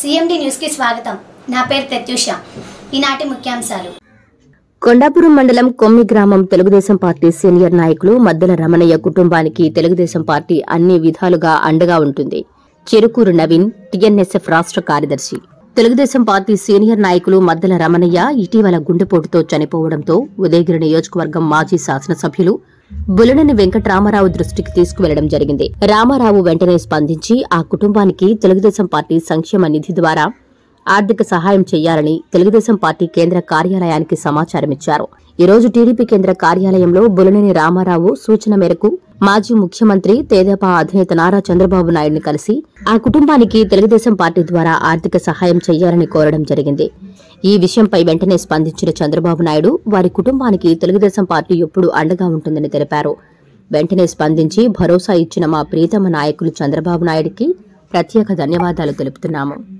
CMD న్యూస్కి స్వాగతం నా పేరు ప్రత్యూష ఈనాటి ముఖ్యాంశాలు కొండాపురం మండలం కొమ్మి గ్రామం తెలుగుదేశం పార్టీ సీనియర్ నాయకులు మద్దెల రమణయ్య కుటుంబానికి తెలుగుదేశం పార్టీ అన్ని విధాలుగా అండగా ఉంటుంది చెరుకూరు నవీన్ టీఎన్ఎస్ఎఫ్ రాష్ట్ర కార్యదర్శి తెలుగుదేశం పార్టీ సీనియర్ నాయకులు మద్దెల రమణయ్య ఇటీవల గుండెపోటుతో చనిపోవడంతో ఉదయగిరి నియోజకవర్గం మాజీ శాసనసభ్యులు బులనని వెంకట్రామారావు దృష్టికి తీసుకువెళ్లడం జరిగింది రామారావు వెంటనే స్పందించి ఆ కుటుంబానికి తెలుగుదేశం పార్టీ సంక్షేమ నిధి ద్వారా ఆర్థిక సహాయం చేయాలని తెలుగుదేశం పార్టీ కేంద్ర కార్యాలయానికి సమాచారం ఇచ్చారు ఈ రోజు టీడీపీ కేంద్ర కార్యాలయంలో బులనేని రామారావు సూచన మేరకు మాజీ ముఖ్యమంత్రి తేదేపా అధినేత నారా చంద్రబాబు నాయుడిని కలిసి ఆ కుటుంబానికి తెలుగుదేశం పార్టీ ద్వారా ఆర్థిక సహాయం చేయాలని కోరడం జరిగింది ఈ విషయంపై వెంటనే స్పందించిన చంద్రబాబు నాయుడు వారి కుటుంబానికి తెలుగుదేశం పార్టీ ఎప్పుడు అండగా ఉంటుందని తెలిపారు వెంటనే స్పందించి భరోసా ఇచ్చిన మా ప్రీతమ నాయకులు చంద్రబాబు నాయుడికి ప్రత్యేక ధన్యవాదాలు తెలుపుతున్నాము